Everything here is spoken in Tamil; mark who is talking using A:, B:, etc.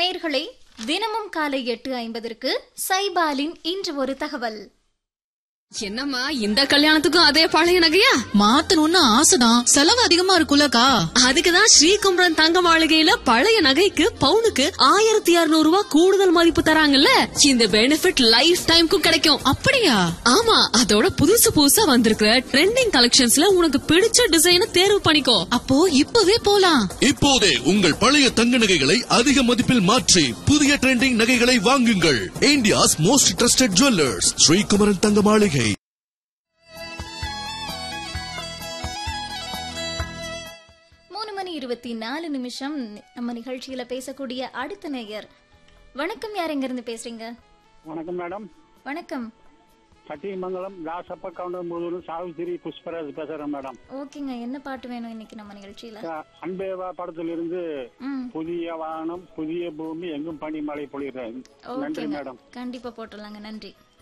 A: நேயர்களே தினமும் காலை எட்டு ஐம்பதற்கு சைபாலின் இன்று ஒரு தகவல்
B: என்னம்மா இந்த கல்யாணத்துக்கும் அதே பழைய நகையா
C: மாத்தணும்னு ஆசைதான் செலவு அதிகமா இருக்குல்லக்கா
B: அதுக்குதான் ஸ்ரீகுமரன் தங்க மாளிகையில பழைய நகைக்கு பவுனுக்கு ஆயிரத்தி இருநூறு ரூபாய் கூடுதல் மதிப்பு தராங்கல்ல இந்த பெனிஃபிட் லைஃப் டைம்க்கும் கிடைக்கும்
C: அப்படியா
B: ஆமா அதோட புதுசு புதுசா வந்திருக்கிற ட்ரெண்டிங் கலெக்ஷன்ஸ்ல உனக்கு பிடிச்ச டிசைனை தேர்வு பண்ணிக்கோ
C: அப்போ இப்பவே போலாம்
D: இப்போதே உங்கள் பழைய தங்க நகைகளை அதிக மதிப்பில் மாற்றி புதிய ட்ரெண்டிங் நகைகளை வாங்குங்கள் India's most trusted jewellers Sreekumaran தங்க மாளிகை
A: மூணு மணி இருபத்தி நாலு நிமிஷம் நம்ம நிகழ்ச்சியில பேசக்கூடிய அடுத்த நேயர் வணக்கம் யார் எங்க இருந்து பேசுறீங்க
E: வணக்கம் மேடம்
A: வணக்கம்
E: சத்தியமங்கலம் தாசப்ப கவுண்டர் முழுவதும் சாவித்திரி புஷ்பராஜ் பேசுறேன் மேடம்
A: ஓகேங்க என்ன பாட்டு வேணும் இன்னைக்கு நம்ம நிகழ்ச்சியில
E: அஹ் அன்பேவா படத்திலிருந்து
A: ம்
E: புதிய வானம் புதிய பூமி எங்கும் பனிமழை பொழிகிறேன் நன்றி
A: ஓகேங்க
E: மேடம்
A: கண்டிப்பா போட்டுடலாங்க நன்றி